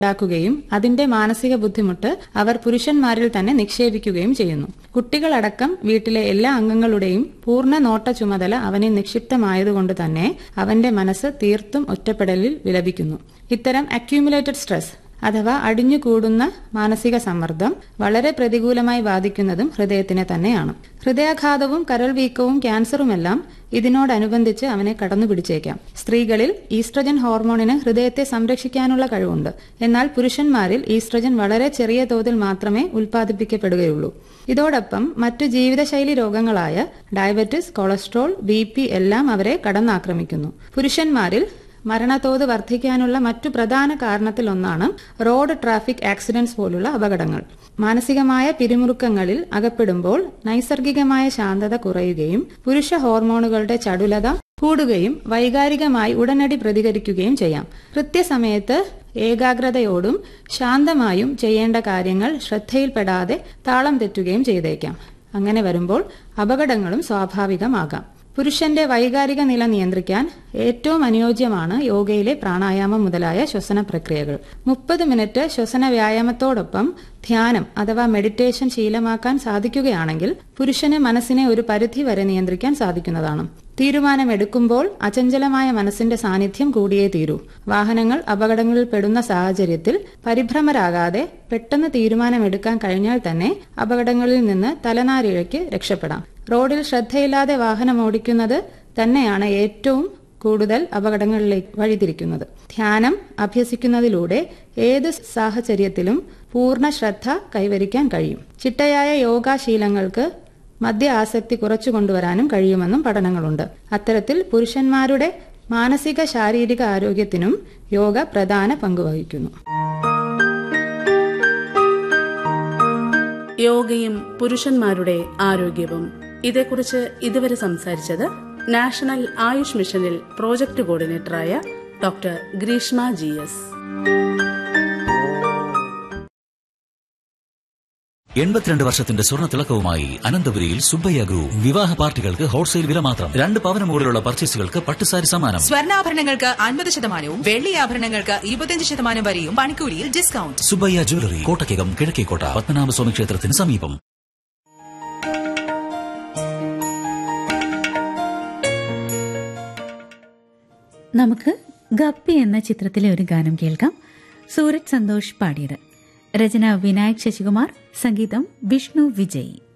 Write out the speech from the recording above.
ഉണ്ടാക്കുകയും അതിന്റെ മാനസിക ബുദ്ധിമുട്ട് അവർ പുരുഷന്മാരിൽ തന്നെ നിക്ഷേപിക്കുകയും ചെയ്യുന്നു കുട്ടികളടക്കം വീട്ടിലെ എല്ലാ അംഗങ്ങളുടെയും പൂർണ്ണ നോട്ട ചുമതല അവനിൽ നിക്ഷിപ്തമായതുകൊണ്ട് തന്നെ അവന്റെ മനസ്സ് തീർത്തും ഒറ്റപ്പെടലിൽ വിലപിക്കുന്നു ഇത്തരം അക്യൂമുലേറ്റഡ് സ്ട്രെസ് അഥവാ അടിഞ്ഞുകൂടുന്ന മാനസിക സമ്മർദ്ദം വളരെ പ്രതികൂലമായി ബാധിക്കുന്നതും ഹൃദയത്തിനെ തന്നെയാണ് ഹൃദയാഘാതവും കരൾ വീക്കവും ക്യാൻസറുമെല്ലാം ഇതിനോടനുബന്ധിച്ച് അവനെ കടന്നു പിടിച്ചേക്കാം സ്ത്രീകളിൽ ഈസ്ട്രജൻ ഹോർമോണിന് ഹൃദയത്തെ സംരക്ഷിക്കാനുള്ള കഴിവുണ്ട് എന്നാൽ പുരുഷന്മാരിൽ ഈസ്ട്രജൻ വളരെ ചെറിയ തോതിൽ മാത്രമേ ഉൽപ്പാദിപ്പിക്കപ്പെടുകയുള്ളൂ ഇതോടൊപ്പം മറ്റു ജീവിതശൈലി രോഗങ്ങളായ ഡയബറ്റിസ് കൊളസ്ട്രോൾ ബി എല്ലാം അവരെ കടന്നാക്രമിക്കുന്നു പുരുഷന്മാരിൽ മരണത്തോത് വർദ്ധിക്കാനുള്ള മറ്റു പ്രധാന കാരണത്തിലൊന്നാണ് റോഡ് ട്രാഫിക് ആക്സിഡന്റ്സ് പോലുള്ള അപകടങ്ങൾ മാനസികമായ പിരിമുറുക്കങ്ങളിൽ അകപ്പെടുമ്പോൾ നൈസർഗികമായ ശാന്തത കുറയുകയും പുരുഷ ഹോർമോണുകളുടെ ചടുലത കൂടുകയും വൈകാരികമായി ഉടനടി പ്രതികരിക്കുകയും ചെയ്യാം കൃത്യസമയത്ത് ഏകാഗ്രതയോടും ശാന്തമായും ചെയ്യേണ്ട കാര്യങ്ങൾ ശ്രദ്ധയിൽപ്പെടാതെ താളം തെറ്റുകയും ചെയ്തേക്കാം അങ്ങനെ വരുമ്പോൾ അപകടങ്ങളും സ്വാഭാവികമാകാം പുരുഷന്റെ വൈകാരിക നില നിയന്ത്രിക്കാൻ ഏറ്റവും അനുയോജ്യമാണ് യോഗയിലെ പ്രാണായാമം മുതലായ ശ്വസന പ്രക്രിയകൾ മുപ്പത് മിനിറ്റ് ശ്വസന വ്യായാമത്തോടൊപ്പം ധ്യാനം അഥവാ മെഡിറ്റേഷൻ ശീലമാക്കാൻ സാധിക്കുകയാണെങ്കിൽ പുരുഷന് മനസ്സിനെ ഒരു പരിധി വരെ നിയന്ത്രിക്കാൻ സാധിക്കുന്നതാണ് തീരുമാനമെടുക്കുമ്പോൾ അചഞ്ചലമായ മനസ്സിന്റെ സാന്നിധ്യം കൂടിയേ തീരൂ വാഹനങ്ങൾ അപകടങ്ങളിൽ പെടുന്ന സാഹചര്യത്തിൽ പരിഭ്രമരാകാതെ പെട്ടെന്ന് തീരുമാനമെടുക്കാൻ കഴിഞ്ഞാൽ തന്നെ അപകടങ്ങളിൽ നിന്ന് തലനാരിഴയ്ക്ക് രക്ഷപ്പെടാം റോഡിൽ ശ്രദ്ധയില്ലാതെ വാഹനം ഓടിക്കുന്നത് തന്നെയാണ് ഏറ്റവും കൂടുതൽ അപകടങ്ങളിലേക്ക് വഴിതിരിക്കുന്നത് ധ്യാനം അഭ്യസിക്കുന്നതിലൂടെ ഏത് സാഹചര്യത്തിലും പൂർണ്ണ ശ്രദ്ധ കൈവരിക്കാൻ കഴിയും ചിട്ടയായ യോഗാശീലങ്ങൾക്ക് മദ്യ ആസക്തി കുറച്ചു കൊണ്ടുവരാനും കഴിയുമെന്നും പഠനങ്ങളുണ്ട് അത്തരത്തിൽ പുരുഷന്മാരുടെ മാനസിക ശാരീരിക ആരോഗ്യത്തിനും യോഗ പ്രധാന പങ്കുവഹിക്കുന്നു യോഗയും പുരുഷന്മാരുടെ ആരോഗ്യവും ഇതേക്കുറിച്ച് ഇതുവരെ സംസാരിച്ചത് നാഷണൽ ആയുഷ് മിഷനിൽ പ്രോജക്ട് കോർഡിനേറ്ററായ ഡോക്ടർ ഗ്രീഷ്മ ജി എസ് എൺപത്തിരണ്ട് വർഷത്തിന്റെ സ്വർണ്ണ തിളക്കവുമായി അനന്തപുരിയിൽ സുബ്ബയ്യ ഗ്രൂപ്പ് വിവാഹ പാർട്ടികൾക്ക് ഹോൾസെയിൽ വില മാത്രം രണ്ട് പവന് മുകളിലുള്ള പർച്ചേസുകൾക്ക് പട്ടുസാരി സമ്മാനം സ്വർണ്ണാഭരണങ്ങൾക്ക് അൻപത് ശതമാനവും വെള്ളി ആഭരണങ്ങൾക്ക് ഇരുപത്തിയഞ്ച് ശതമാനം വരെയും പണിക്കൂലിയിൽ ഡിസ്കൗണ്ട് സുബ്ബയ്യ ജ്വല്ലറി കോട്ടയ്ക്കകം കിഴക്കേക്കോട്ട പത്മനാഭസ്വാമി ക്ഷേത്രത്തിന് സമീപം നമുക്ക് ഗപ്പി എന്ന ചിത്രത്തിലെ ഒരു ഗാനം കേൾക്കാം സൂരജ് സന്തോഷ് പാടിയത് രചന വിനായക് ശശികുമാർ സംഗീതം വിഷ്ണു വിജയ്